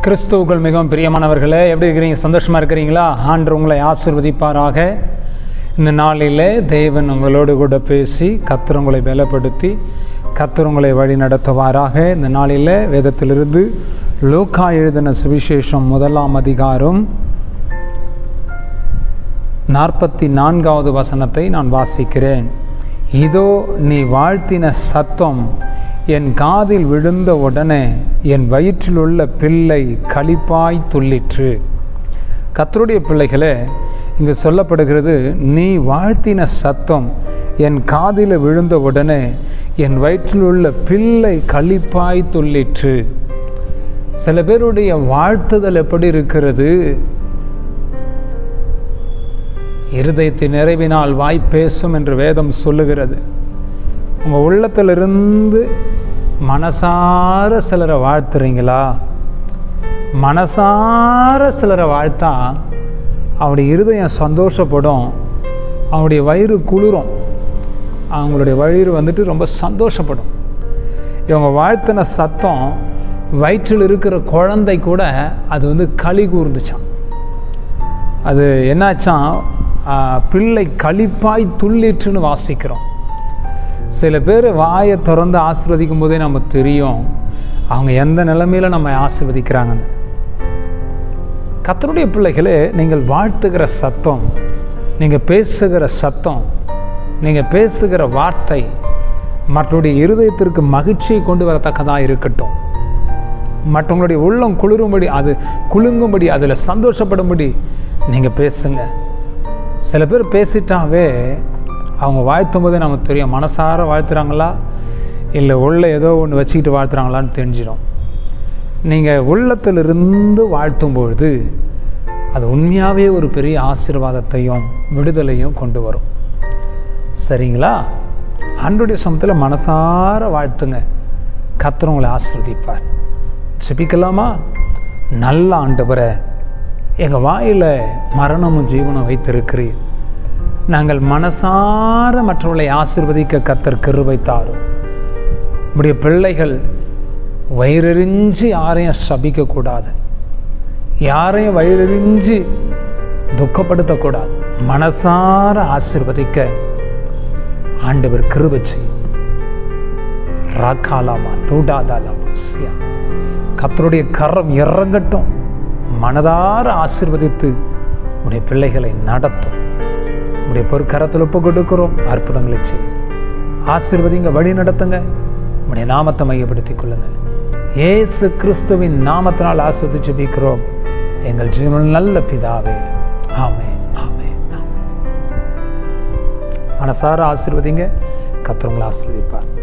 கிறிஸ்துவுக்குள் மிகவும் பிரியமானவர்களே எப்படி இருக்கிறீங்க சந்தோஷமாக இருக்கிறீங்களா ஆண்டு உங்களை ஆசிர்வதிப்பாராக இந்த நாளிலே தேவன் உங்களோடு கூட பேசி கர்த்தர் உங்களை பலப்படுத்தி கர்த்தர் உங்களை வழி நடத்துவாராக இந்த நாளிலே வேதத்திலிருந்து லோக்கா எழுதின சுவிசேஷம் முதலாம் அதிகாரம் நாற்பத்தி நான்காவது வசனத்தை நான் வாசிக்கிறேன் இதோ நீ வாழ்த்தின சத்தம் என் காதில் விழுந்த உடனே என் வயிற்றில் உள்ள பிள்ளை களிப்பாய் துள்ளிற்று கத்தருடைய பிள்ளைகளே இங்கு சொல்லப்படுகிறது நீ வாழ்த்தின சத்தம் என் காதில் விழுந்த உடனே என் வயிற்றில் உள்ள பிள்ளை களிப்பாய் துள்ளிற்று சில பேருடைய வாழ்த்துதல் எப்படி இருக்கிறது இருதயத்தின் நிறைவினால் வாய் பேசும் என்று வேதம் சொல்லுகிறது உங்கள் உள்ளத்திலிருந்து மனசார சிலரை வாழ்த்துறீங்களா மனசார சிலரை வாழ்த்தா அவருடைய இருதயம் சந்தோஷப்படும் அவங்களுடைய வயிறு குளிரும் அவங்களுடைய வயிறு வந்துட்டு ரொம்ப சந்தோஷப்படும் இவங்க வாழ்த்தின சத்தம் வயிற்றில் இருக்கிற குழந்தை கூட அது வந்து களி கூர்ந்துச்சான் அது என்னாச்சான் பிள்ளை களிப்பாய் துள்ளிட்டுன்னு வாசிக்கிறோம் சில பேர் வாயை திறந்து ஆசிர்வதிக்கும் போதே நம்ம தெரியும் அவங்க எந்த நிலைமையில் நம்ம ஆசிர்வதிக்கிறாங்கன்னு கத்தருடைய பிள்ளைகளே நீங்கள் வாழ்த்துகிற சத்தம் நீங்கள் பேசுகிற சத்தம் நீங்கள் பேசுகிற வார்த்தை மற்றவருடைய இருதயத்திற்கு மகிழ்ச்சியை கொண்டு வரத்தக்கதாக இருக்கட்டும் மற்றவங்களுடைய உள்ளம் குளிரும்படி அது குலுங்கும்படி அதில் சந்தோஷப்படும்படி நீங்கள் பேசுங்க சில பேர் பேசிட்டாவே அவங்க வாழ்த்தும் போதே நமக்கு தெரியும் மனசார வாழ்த்துறாங்களா இல்லை உள்ள ஏதோ ஒன்று வச்சுக்கிட்டு வாழ்த்துறாங்களான்னு தெரிஞ்சிடும் நீங்கள் உள்ளத்திலிருந்து வாழ்த்தும் பொழுது அது உண்மையாகவே ஒரு பெரிய ஆசீர்வாதத்தையும் விடுதலையும் கொண்டு வரும் சரிங்களா அன்றைய சமத்தில் மனசார வாழ்த்துங்க கத்திர உங்களை ஆசிர்வதிப்பார் செபிக்கலாமா நல்ல ஆண்டவரை எங்கள் வாயில் மரணமும் ஜீவனும் வைத்திருக்கிறீர் நாங்கள் மனசார மற்றவர்களை ஆசிர்வதிக்க கத்தர் கிருபை தாரும் நம்முடைய பிள்ளைகள் வயிறெறிஞ்சு யாரையும் சபிக்கக்கூடாது யாரையும் வயிறெறிஞ்சு துக்கப்படுத்தக்கூடாது மனசார ஆசிர்வதிக்க ஆண்டவர் கிருபை செய்யும் ராக்காலாமா தூடாதாலாமா சியா கத்தருடைய கரம் இறங்கட்டும் மனதார ஆசிர்வதித்து உடைய பிள்ளைகளை நடத்தும் உடைய பொற்கரத்தில் ஒப்பு கொடுக்கிறோம் அற்புதங்களை செய் ஆசிர்வதிங்க வழி நடத்துங்க உடைய நாமத்தை மையப்படுத்திக் கொள்ளுங்க ஏசு கிறிஸ்துவின் நாமத்தினால் ஆஸ்வதிச்சு ஜெபிக்கிறோம் எங்கள் ஜீவன் நல்ல பிதாவே ஆமே ஆமே ஆமே மனசார ஆசிர்வதிங்க கத்தவங்களை ஆசிர்வதிப்பார்